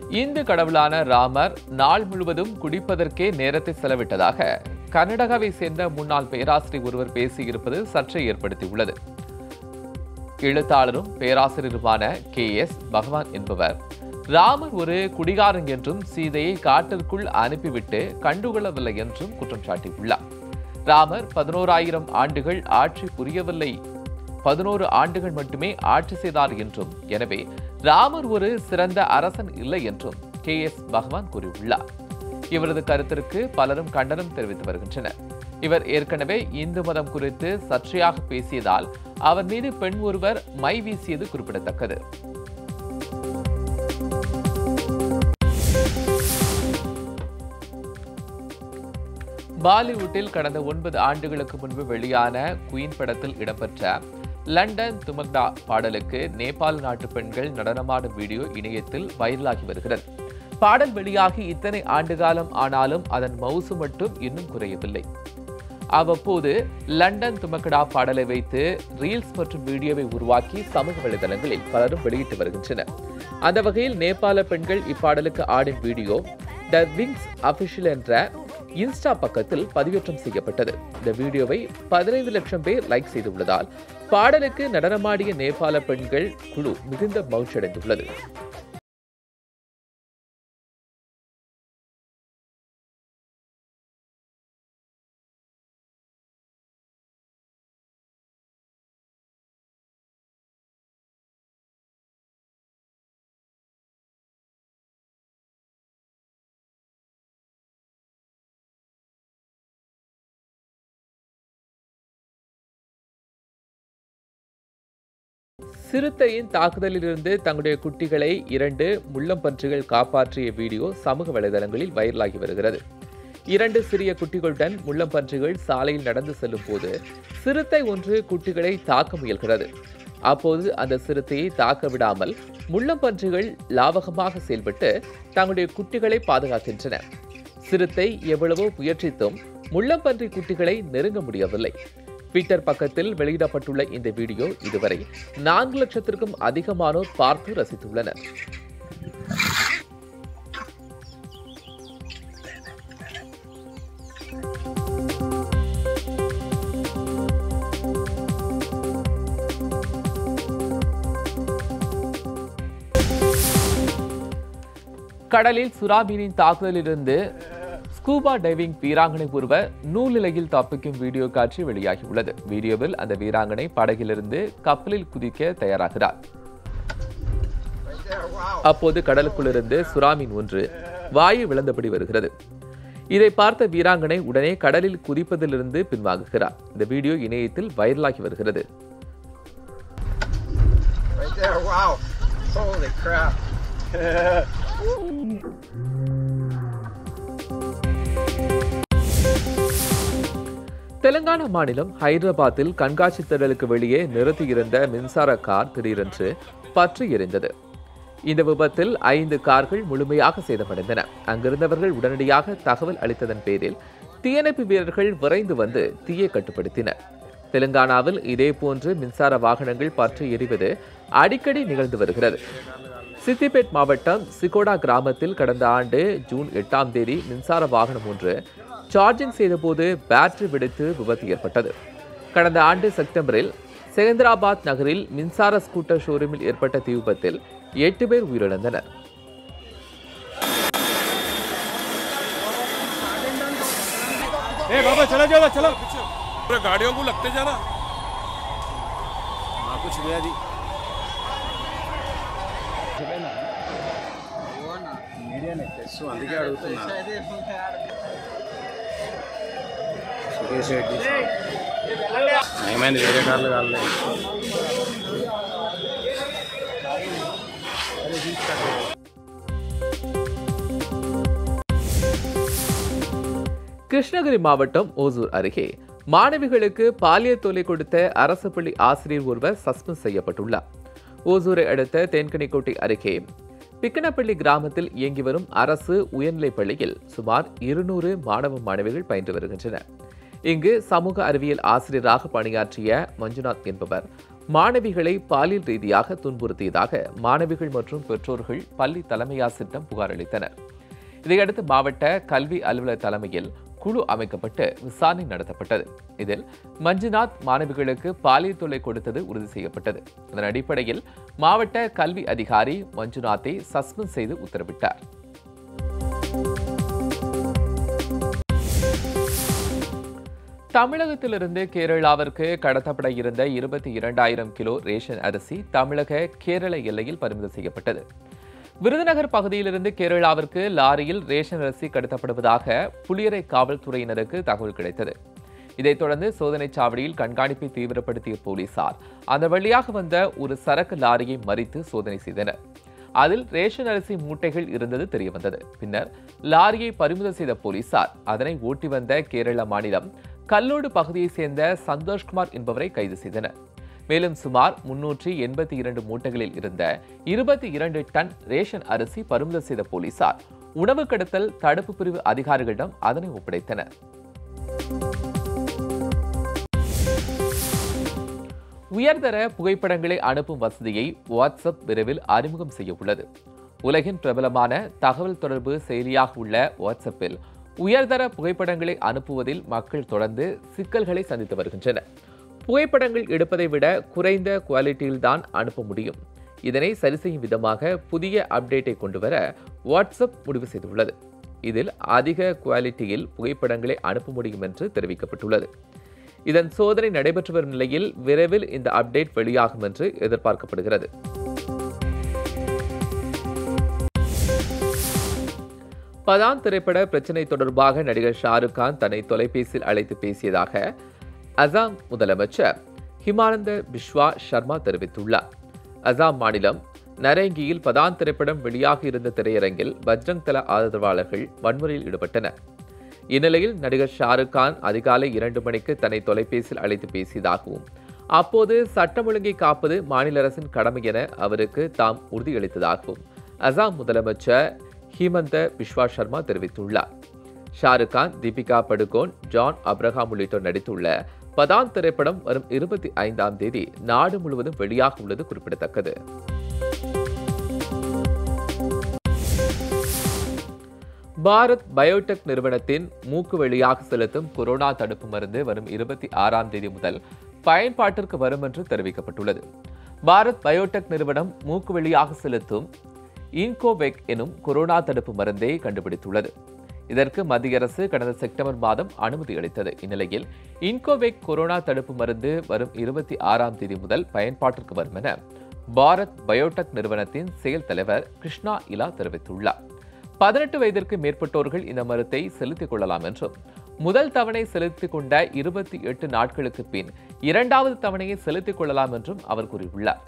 இந்து கடவுளான ராமர் நாள் முழுவதும் குடிப்பதற்கே நேரத்தை செலவிட்டதாக கர்நாடகாவை சேர்ந்த முன்னாள் பேராசிரியர் ஒருவர் பேசியிருப்பது சர்ச்சை ஏற்படுத்தியுள்ளது எழுத்தாளரும் பேராசிரியருமான கே எஸ் பகவான் என்பவர் ராமர் ஒரு குடிகாரன் என்றும் சீதையை காட்டிற்குள் அனுப்பிவிட்டு கண்டுகொள்ளவில்லை என்றும் குற்றம் சாட்டியுள்ளார் ராமர் பதினோராயிரம் ஆண்டுகள் ஆட்சி புரியவில்லை பதினோரு ஆண்டுகள் மட்டுமே ஆட்சி செய்தார் என்றும் எனவே ராமர் ஒரு சிறந்த அரசன் இல்லை என்றும் கே எஸ் பகவான் கூறியுள்ளார் இவரது கருத்திற்கு பலரும் கண்டனம் தெரிவித்து வருகின்றனர் இவர் ஏற்கனவே இந்து மதம் குறித்து சர்ச்சையாக பேசியதால் அவர் மீது பெண் ஒருவர் மை வீசியது குறிப்பிடத்தக்கது பாலிவுட்டில் கடந்த ஒன்பது ஆண்டுகளுக்கு முன்பு வெளியான குயின் படத்தில் இடம்பெற்ற லண்டன் துமக்டா பாடலுக்கு நேபாள நாட்டு பெண்கள் நடனமாடும் வீடியோ இணையத்தில் வைரலாகி வருகிறது பாடல் வெளியாகி இத்தனை ஆண்டுகாலம் ஆனாலும் அதன் மவுசு மட்டும் இன்னும் குறையவில்லை அவ்வப்போது லண்டன் துமக்கடா பாடலை வைத்து ரீல்ஸ் மற்றும் வீடியோவை உருவாக்கி சமூக வலைதளங்களில் பலரும் வெளியிட்டு வருகின்றனர் அந்த வகையில் நேபாள பெண்கள் இப்பாடலுக்கு ஆடும் வீடியோ த விங்ஸ் அபிஷியல் என்ற இன்ஸ்டா பக்கத்தில் பதிவேற்றம் செய்யப்பட்டது இந்த வீடியோவை பதினைந்து லட்சம் பேர் லைக் செய்துள்ளதால் பாடலுக்கு நடனமாடிய நேபாள பெண்கள் குழு மிகுந்த மகிழ்ச்சியடைந்துள்ளது சிறுத்தையின் தாக்குதலிலிருந்து தங்களுடைய குட்டிகளை இரண்டு முள்ளம்பன்றிகள் காப்பாற்றிய வீடியோ சமூக வலைதளங்களில் வைரலாகி வருகிறது இரண்டு சிறிய குட்டிகளுடன் முள்ளம்பன்றிகள் சாலையில் நடந்து செல்லும் போது சிறுத்தை ஒன்று குட்டிகளை தாக்க முயல்கிறது அப்போது அந்த சிறுத்தையை தாக்க விடாமல் முள்ளம்பன்றிகள் லாவகமாக செயல்பட்டு தங்களுடைய குட்டிகளை பாதுகாக்கின்றன சிறுத்தை எவ்வளவோ முயற்சித்தும் முள்ளம்பன்றி குட்டிகளை நெருங்க முடியவில்லை ட்விட்டர் பக்கத்தில் வெளியிடப்பட்டுள்ள இந்த வீடியோ இதுவரை நான்கு லட்சத்திற்கும் அதிகமானோர் பார்த்து ரசித்துள்ளனர் கடலில் சுறாமீனின் தாக்குதலிலிருந்து ஸ்கூபா டைவிங் வீராங்கனை ஒருவர் நூலிலையில் தப்பிக்கும் வீடியோ காட்சி வெளியாகியுள்ளது வீடியோவில் அந்த வீராங்கனை படகிலிருந்து கப்பலில் குதிக்க தயாராகிறார் அப்போது கடலுக்குள்ளிருந்து சுறாமீன் ஒன்று வாயை விளந்தபடி வருகிறது இதை பார்த்த வீராங்கனை உடனே கடலில் குதிப்பதிலிருந்து பின்வாங்குகிறார் இந்த வீடியோ இணையத்தில் வைரலாகி வருகிறது Right there, wow. Holy crap. Telangana மாநிலம் ஹைதராபாத்தில் கண்காட்சி திடலுக்கு வெளியே நிறுத்தியிருந்த மின்சார கார் திடீரென்று பற்றி எரிந்தது இந்த விபத்தில் ஐந்து கார்கள் முழுமையாக சேதமடைந்தன அங்கிருந்தவர்கள் உடனடியாக தகவல் அளித்ததன் பேரில் தீயணைப்பு வீரர்கள் விரைந்து வந்து தீயை கட்டுப்படுத்தினர் தெலுங்கானாவில் இதேபோன்று மின்சார வாகனங்கள் பற்றி எரிவது அடிக்கடி நிகழ்ந்து வருகிறது சித்திபேட் மாவட்டம் சிகோடா கிராமத்தில் கடந்த ஆண்டு ஜூன் எட்டாம் தேதி மின்சார வாகனம் ஒன்று சார்ஜிங் செய்தபோது பேட்டரி வெடித்து விபத்து ஏற்பட்டது கடந்த ஆண்டு செப்டம்பரில் செகந்திராபாத் நகரில் மின்சார ஸ்கூட்டர் ஷோரூமில் ஏற்பட்ட தீ விபத்தில் எட்டு பேர் உயிரிழந்தனர் ए बाबा चला जाओ चलो पूरे गाड़ियों को लगते जाना हाँ कुछ भी आदि మీడియానే తెలుసు అందుకే అడుగుతున్నా సురేష్ రెడ్డి ఏమైంది వేరే కార్లు కాలేదు கிருஷ்ணகிரி மாவட்டம் ஓசூர் அருகே மாணவிகளுக்கு பாலியல் தொல்லை கொடுத்த அரசு பள்ளி ஆசிரியர் ஒருவர் சஸ்பெண்ட் செய்யப்பட்டுள்ளார் ஓசூரை அடுத்த தேன்கனிக்கோட்டை அருகே பிக்கனப்பள்ளி கிராமத்தில் இயங்கி வரும் அரசு உயர்நிலைப் பள்ளியில் சுமார் இருநூறு மாணவ மாணவிகள் பயின்று வருகின்றனர் இங்கு சமூக அறிவியல் ஆசிரியராக பணியாற்றிய மஞ்சுநாத் என்பவர் மாணவிகளை பாலியல் ரீதியாக துன்புறுத்தியதாக மாணவிகள் மற்றும் பெற்றோர்கள் பள்ளி தலைமையாசிரிடம் புகார் அளித்தனர் இதையடுத்து மாவட்ட கல்வி அலுவலர் தலைமையில் குழு அமைக்கப்பட்டு விசாரணை நடத்தப்பட்டது இதில் மஞ்சுநாத் மாணவிகளுக்கு பாலியல் தொல்லை கொடுத்தது உறுதி செய்யப்பட்டது அதன் அடிப்படையில் மாவட்ட கல்வி அதிகாரி மஞ்சுநாத்தை சஸ்பெண்ட் செய்து உத்தரவிட்டார் தமிழகத்திலிருந்து கேரளாவிற்கு கடத்தப்பட இருந்த இருபத்தி இரண்டாயிரம் கிலோ ரேஷன் அரிசி தமிழக கேரள எல்லையில் பறிமுதல் செய்யப்பட்டது விருதுநகர் பகுதியிலிருந்து கேரளாவிற்கு லாரியில் ரேஷன் அரிசி கடத்தப்படுவதாக புளியரை காவல்துறையினருக்கு தகவல் கிடைத்தது இதைத் தொடர்ந்து சோதனைச் சாவடியில் கண்காணிப்பை தீவிரப்படுத்திய போலீசார் அந்த வழியாக வந்த ஒரு சரக்கு லாரியை மறித்து சோதனை செய்தனர் அதில் ரேஷன் அரிசி மூட்டைகள் இருந்தது தெரியவந்தது பின்னர் லாரியை பறிமுதல் செய்த போலீசார் அதனை ஓட்டி வந்த கேரள மாநிலம் கல்லோடு பகுதியைச் சேர்ந்த சந்தோஷ்குமார் என்பவரை கைது செய்தனர் மேலும் சுமார் முன்னூற்றி எண்பத்தி இரண்டு மூட்டைகளில் இருந்த இருபத்தி இரண்டு டன் ரேஷன் அரிசி பறிமுதல் செய்த போலீசார் உணவு கடத்தல் தடுப்பு பிரிவு அதிகாரிகளிடம் அதனை ஒப்படைத்தனர் உயர்தர புகைப்படங்களை அனுப்பும் வசதியை வாட்ஸ்அப் விரைவில் அறிமுகம் செய்ய உள்ளது உலகின் பிரபலமான தகவல் தொடர்பு செயலியாக உள்ள வாட்ஸ்அப்பில் உயர்தர புகைப்படங்களை அனுப்புவதில் மக்கள் தொடர்ந்து சிக்கல்களை சந்தித்து வருகின்றனர் புகைப்படங்கள் எடுப்பதை விட குறைந்த குவாலிட்டியில் தான் அனுப்ப முடியும் இதனை சரி செய்யும் விதமாக புதிய அப்டேட்டை கொண்டு வர வாட்ஸ்அப் முடிவு செய்துள்ளது இதில் அதிக குவாலிட்டியில் புகைப்படங்களை அனுப்ப முடியும் என்று தெரிவிக்கப்பட்டுள்ளது இதன் சோதனை நடைபெற்று வரும் நிலையில் விரைவில் இந்த அப்டேட் வெளியாகும் என்று எதிர்பார்க்கப்படுகிறது பதான் திரைப்பட பிரச்சினை தொடர்பாக நடிகர் ஷாருக் கான் தன்னை தொலைபேசியில் அழைத்து பேசியதாக அசாம் முதலமைச்சர் ஹிமானந்த பிஸ்வா சர்மா தெரிவித்துள்ளார் அசாம் மாநிலம் நரேங்கியில் பதான் திரைப்படம் வெளியாக இருந்த திரையரங்கில் பஜ்ரங் தள ஆதரவாளர்கள் வன்முறையில் ஈடுபட்டனர் இந்நிலையில் நடிகர் ஷாருக் கான் அதிகாலை இரண்டு மணிக்கு தன்னை தொலைபேசியில் அழைத்து பேசியதாகவும் அப்போது சட்டம் ஒழுங்கை காப்பது மாநில அரசின் கடமை என அவருக்கு தாம் உறுதியளித்ததாகவும் அசாம் முதலமைச்சர் ஹிமந்த பிஸ்வா சர்மா தெரிவித்துள்ளார் ஷாருக் கான் தீபிகா படுகோன் ஜான் அப்ரஹாம் உள்ளிட்டோர் நடித்துள்ள பதான் திரைப்படம் வரும் இருபத்தி ஐந்தாம் தேதி நாடு முழுவதும் வெளியாக உள்ளது குறிப்பிடத்தக்கது பாரத் பயோடெக் நிறுவனத்தின் மூக்கு வழியாக செலுத்தும் கொரோனா தடுப்பு மருந்து வரும் இருபத்தி ஆறாம் தேதி முதல் பயன்பாட்டிற்கு வரும் என்று தெரிவிக்கப்பட்டுள்ளது பாரத் பயோடெக் நிறுவனம் மூக்கு வழியாக செலுத்தும் இன்கோவெக் எனும் கொரோனா தடுப்பு மருந்தை கண்டுபிடித்துள்ளது இதற்கு மத்திய அரசு கடந்த செப்டம்பர் மாதம் அனுமதி அளித்தது இந்நிலையில் இன்கோவேக் கொரோனா தடுப்பு மருந்து வரும் இருபத்தி ஆறாம் தேதி முதல் பயன்பாட்டிற்கு வரும் என பாரத் பயோடெக் நிறுவனத்தின் செயல் தலைவர் கிருஷ்ணா இலா தெரிவித்துள்ளார் பதினெட்டு வயதிற்கு மேற்பட்டோர்கள் இந்த மருந்தை செலுத்திக் கொள்ளலாம் என்றும் முதல் தவணை செலுத்திக் கொண்ட இருபத்தி எட்டு நாட்களுக்கு பின் இரண்டாவது தவணையை செலுத்திக் கொள்ளலாம் என்றும் அவர் கூறியுள்ளார்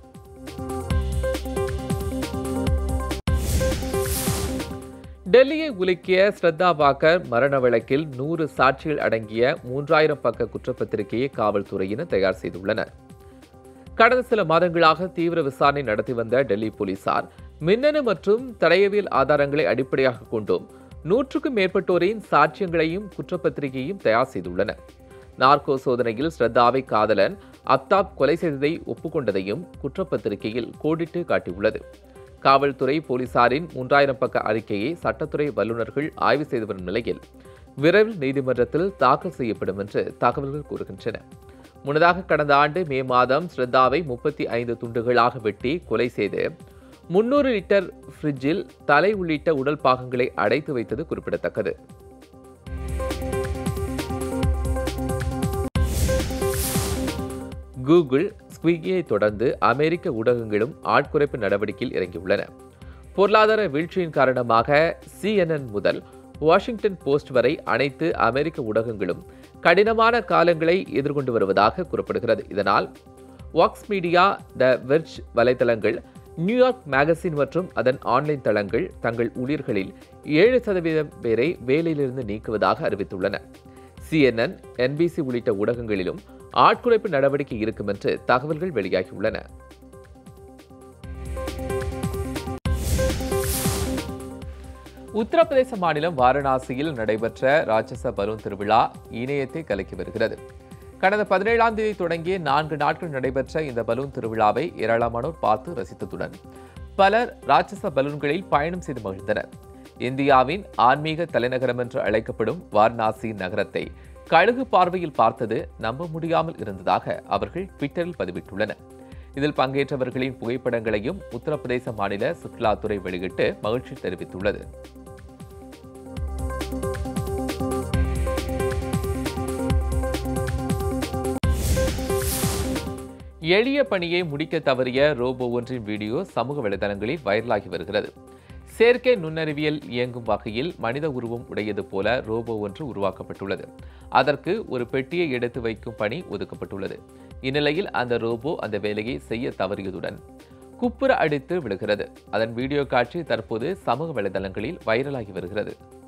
டெல்லியை உலுக்கிய ஸ்ரத்தா வாக்கர் மரண வழக்கில் நூறு சாட்சிகள் அடங்கிய மூன்றாயிரம் பக்க குற்றப்பத்திரிகையை காவல்துறையினர் தயார் செய்துள்ளனர் கடந்த சில மாதங்களாக தீவிர விசாரணை நடத்தி வந்த டெல்லி போலீசார் மின்னணு மற்றும் தடயவியல் ஆதாரங்களை அடிப்படையாக கொண்டும் நூற்றுக்கும் மேற்பட்டோரின் சாட்சியங்களையும் குற்றப்பத்திரிகையையும் தயார் செய்துள்ளனர் நார்கோ சோதனையில் ஸ்ரத்தாவை காதலன் அப்தாப் கொலை செய்ததை ஒப்புக்கொண்டதையும் குற்றப்பத்திரிகையில் கோடிட்டு காட்டியுள்ளது காவல்துறை போலீசாரின் மூன்றாயிரம் பக்க அறிக்கையை சட்டத்துறை வல்லுநர்கள் ஆய்வு செய்து வரும் நிலையில் விரைவில் நீதிமன்றத்தில் தாக்கல் செய்யப்படும் என்று தகவல்கள் கூறுகின்றன முன்னதாக கடந்த ஆண்டு மே மாதம் ஸ்ரத்தாவை முப்பத்தி ஐந்து துண்டுகளாக வெட்டி கொலை செய்து முன்னூறு லிட்டர் ஃப்ரிட்ஜில் தலை உள்ளிட்ட உடல் பாகங்களை அடைத்து வைத்தது குறிப்பிடத்தக்கது கூகுள் ஸ்விக்கியை தொடர்ந்து அமெரிக்க ஊடகங்களும் ஆட்குறைப்பு நடவடிக்கையில் இறங்கியுள்ளன பொருளாதார வீழ்ச்சியின் காரணமாக சிஎன்என் முதல் வாஷிங்டன் போஸ்ட் வரை அனைத்து அமெரிக்க ஊடகங்களும் கடினமான காலங்களை எதிர்கொண்டு வருவதாக கூறப்படுகிறது இதனால் வாக்ஸ் மீடியா த வெர்ச் வலைத்தளங்கள் நியூயார்க் மேகசின் மற்றும் அதன் ஆன்லைன் தளங்கள் தங்கள் ஊழியர்களில் ஏழு சதவீதம் பேரை வேலையிலிருந்து நீக்குவதாக அறிவித்துள்ளன சிஎன்என் என்பிசி உள்ளிட்ட ஊடகங்களிலும் ஆட்குறைப்பு நடவடிக்கை இருக்கும் என்று தகவல்கள் வெளியாகியுள்ளன உத்தரப்பிரதேச மாநிலம் வாரணாசியில் நடைபெற்ற ராட்சச பலூன் திருவிழா இணையத்தை கலக்கி வருகிறது கடந்த பதினேழாம் தேதி தொடங்கிய நான்கு நாட்கள் நடைபெற்ற இந்த பலூன் திருவிழாவை ஏராளமானோர் பார்த்து ரசித்ததுடன் பலர் ராட்சச பலூன்களில் பயணம் செய்து மகிழ்ந்தனர் இந்தியாவின் ஆன்மீக தலைநகரம் என்று அழைக்கப்படும் வாரணாசி நகரத்தை கழுகு பார்வையில் பார்த்தது நம்ப முடியாமல் இருந்ததாக அவர்கள் ட்விட்டரில் பதிவிட்டுள்ளனர் இதில் பங்கேற்றவர்களின் புகைப்படங்களையும் உத்தரப்பிரதேச மாநில சுற்றுலாத்துறை வெளியிட்டு மகிழ்ச்சி தெரிவித்துள்ளது எளிய பணியை முடிக்க தவறிய ரோபோ ஒன்றின் வீடியோ சமூக வலைதளங்களில் வைரலாகி வருகிறது செயற்கை நுண்ணறிவியல் இயங்கும் வகையில் மனித உருவம் உடையது போல ரோபோ ஒன்று உருவாக்கப்பட்டுள்ளது அதற்கு ஒரு பெட்டியை எடுத்து வைக்கும் பணி ஒதுக்கப்பட்டுள்ளது இந்நிலையில் அந்த ரோபோ அந்த வேலையை செய்ய தவறியதுடன் குப்புற அடித்து விழுகிறது அதன் வீடியோ காட்சி தற்போது சமூக வலைதளங்களில் வைரலாகி வருகிறது